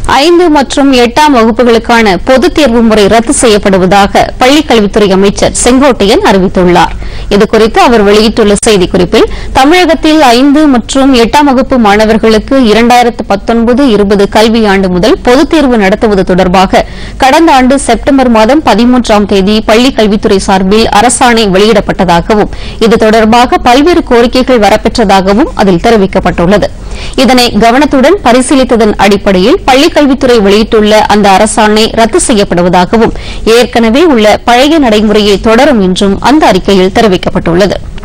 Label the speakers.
Speaker 1: ஐந்து மற்றும் எட்டாம் வகுப்புகளுக்கான பொதுத் தேர்வு முறை ரத்து செய்யப்படுவதாக பள்ளிக்கல்வித்துறை அமைச்சர் செங்கோட்டையன் அறிவித்துள்ளார் இதுகுறித்து அவர் வெளியிட்டுள்ள செய்திக்குறிப்பில் தமிழகத்தில் ஐந்து மற்றும் எட்டாம் வகுப்பு மாணவர்களுக்கு இரண்டாயிரத்து பத்தொன்பது இருபது கல்வியாண்டு முதல் பொதுத் தேர்வு நடத்துவது தொடர்பாக கடந்த ஆண்டு செப்டம்பர் மாதம் பதிமூன்றாம் தேதி பள்ளிக் கல்வித்துறை சார்பில் அரசாணை வெளியிடப்பட்டதாகவும் இது தொடர்பாக பல்வேறு கோரிக்கைகள் வரப்பெற்றதாகவும் அதில் தெரிவிக்கப்பட்டுள்ளது இதனை கவனத்துடன் பரிசீலித்ததன் அடிப்படையில் பள்ளிக் கல்வித்துறை வெளியிட்டுள்ள அந்த அரசாணை ரத்து செய்யப்படுவதாகவும் ஏற்கனவே உள்ள பழைய நடைமுறையை தொடரும் என்றும் அந்த அறிக்கையில் தெரிவிக்கப்பட்டுள்ளது